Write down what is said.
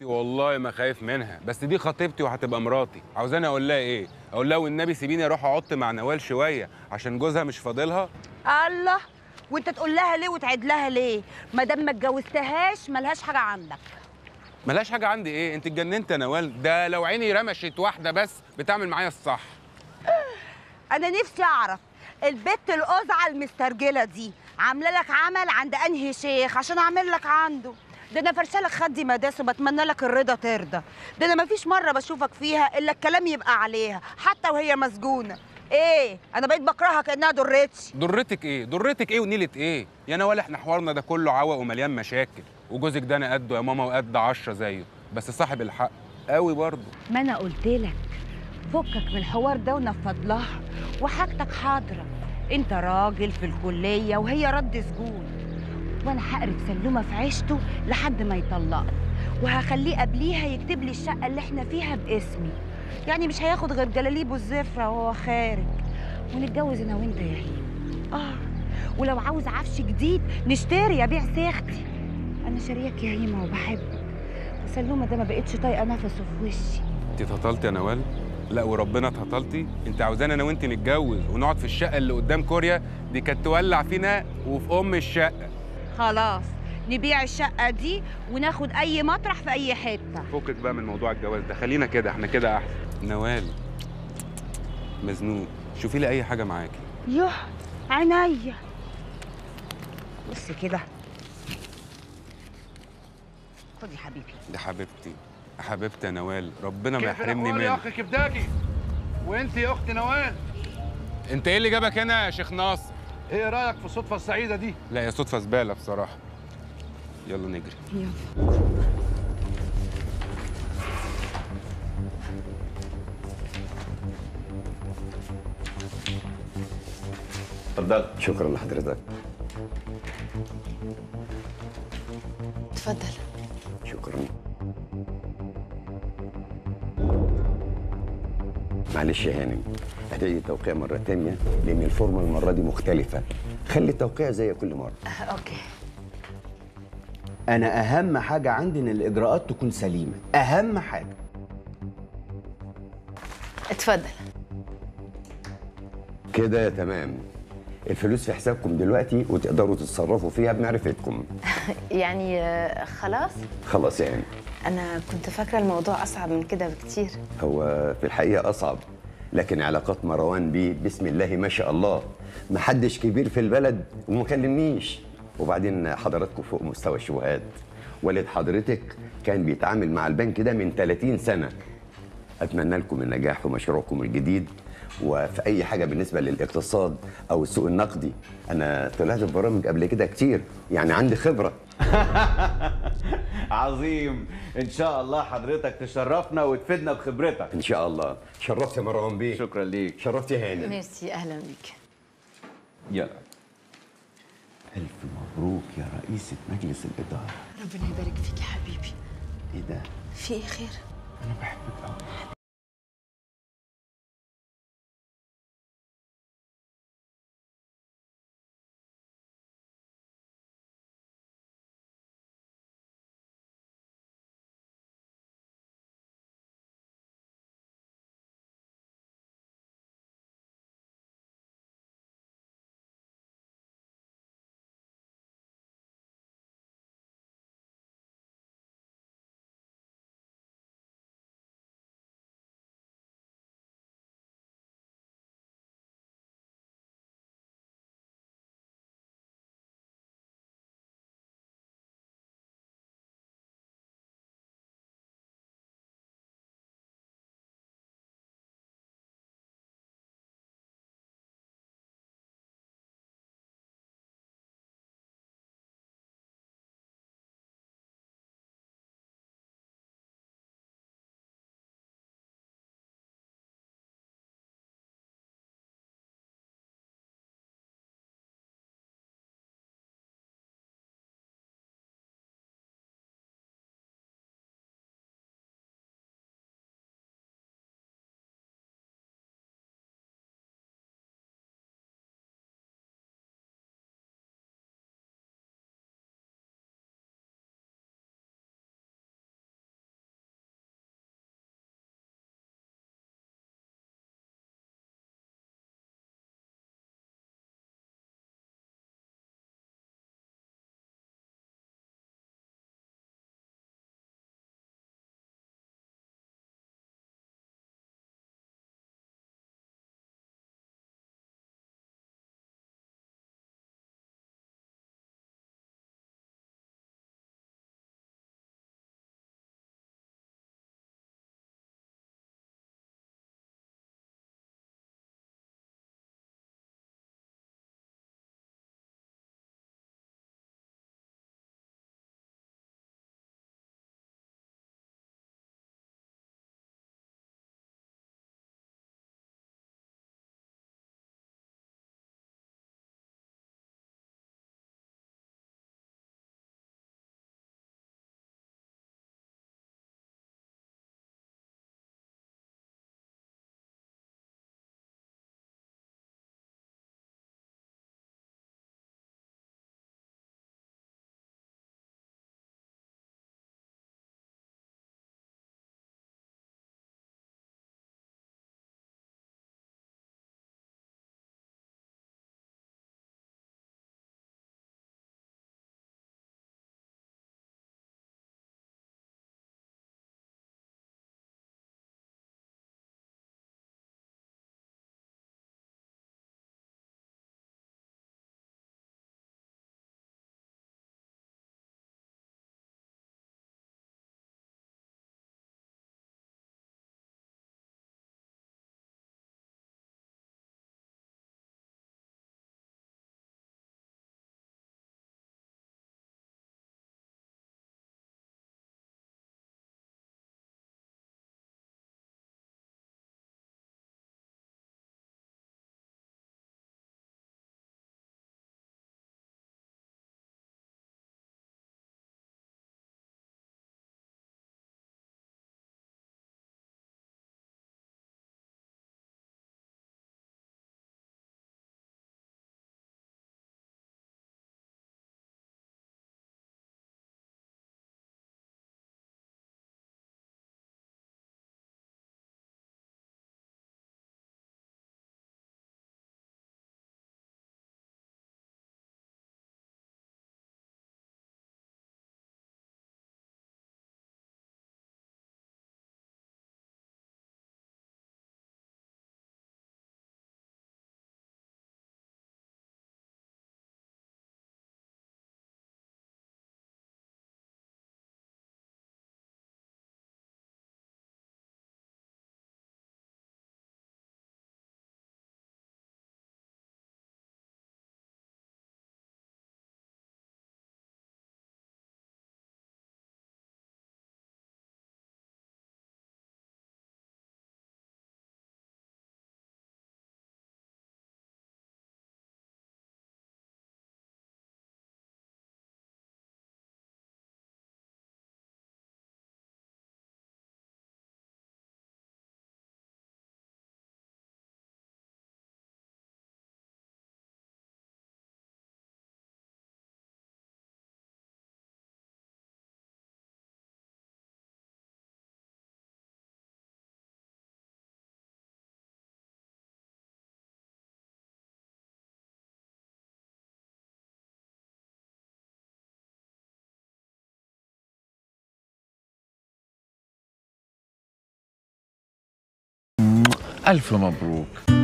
والله ما خايف منها بس دي خطيبتي وهتبقى مراتي عاوزاني اقول لها ايه اقول لها والنبي سيبيني اروح اقعد مع نوال شويه عشان جوزها مش فاضلها الله وانت تقول لها ليه وتعيد لها ليه ما دام ما اتجوزتهاش ملهاش حاجه عندك ملهاش حاجه عندي ايه انت اتجننت يا نوال ده لو عيني رمشت واحده بس بتعمل معايا الصح انا نفسي اعرف البت القزعه المسترجله دي عامله لك عمل عند انهي شيخ عشان اعمل لك عنده ده انا فرشالك خدي مداس وبتمنى لك الرضا ترضى ده انا مفيش مره بشوفك فيها الا الكلام يبقى عليها حتى وهي مسجونه ايه انا بقيت بكرهها كانها ضرتي ضرتك ايه ضرتك ايه ونيله ايه يا نوال احنا حوارنا ده كله عوق ومليان مشاكل وجوزك ده انا قده يا ماما وقد عشرة زيه بس صاحب الحق قوي برضه ما انا قلت لك فكك من الحوار ده ونفض لها وحاجتك حاضره انت راجل في الكليه وهي رد سجون وانا هقرب سلومه في عيشته لحد ما يطلقني وهخليه قبليها يكتب لي الشقه اللي احنا فيها باسمي يعني مش هياخد غير جلاليبه الزفره وهو خارج ونتجوز انا وانت يا هيم اه ولو عاوز عفش جديد نشتري ابيع سيختي انا شارياك يا هيمه وبحبك وسلومه ده ما بقتش طايقه نفسه في وشي انت اتهطلتي يا نوال لا وربنا اتهطلتي انت عاوزانا انا وانت نتجوز ونقعد في الشقه اللي قدام كوريا دي كانت تولع فينا وفي ام الشقه خلاص نبيع الشقة دي وناخد أي مطرح في أي حتة فكك بقى من موضوع الجواز ده خلينا كده احنا كده احسن نوال مزنوق شوفي لي اي حاجه معاكي يوه عينيا بص كده خد يا حبيبي دي حبيبتي حبيبتي يا نوال ربنا ما كيف يحرمني الأحوال يا منك اخي كبداجي وانت يا اخت نوال انت ايه اللي جابك هنا يا شيخ ناصر ايه رايك في الصدفه السعيده دي لا يا صدفه زباله بصراحه يلا نجري يلا اتفضل شكرا لحضرتك اتفضل شكرا معلش يا هانم هتعيدي التوقيع مرة تانية لأن الفورمة المرة دي مختلفة خلي التوقيع زي كل مرة آه، اوكي انا اهم حاجه عندي ان الاجراءات تكون سليمه اهم حاجه اتفضل كده تمام الفلوس في حسابكم دلوقتي وتقدروا تتصرفوا فيها بمعرفتكم يعني آه، خلاص خلاص يا هانم انا كنت فاكره الموضوع اصعب من كده بكتير هو في الحقيقة أصعب لكن علاقات مروان بيه بسم الله ما شاء الله محدش كبير في البلد وما كلمنيش وبعدين حضراتكم فوق مستوى الشبهات والد حضرتك كان بيتعامل مع البنك ده من 30 سنة أتمنى لكم النجاح في مشروعكم الجديد وفي أي حاجة بالنسبة للاقتصاد أو السوق النقدي أنا طلعت في برامج قبل كده كتير يعني عندي خبرة عظيم ان شاء الله حضرتك تشرفنا وتفيدنا بخبرتك إن شاء الله شرفت يا مروان بيه شكرا ليك شرفت يا هانم ميرسي اهلا بيك يلا الف مبروك يا رئيسه مجلس الاداره ربنا يبارك فيك يا حبيبي ايه ده في ايه خير انا بحبك قوي ألف مبروك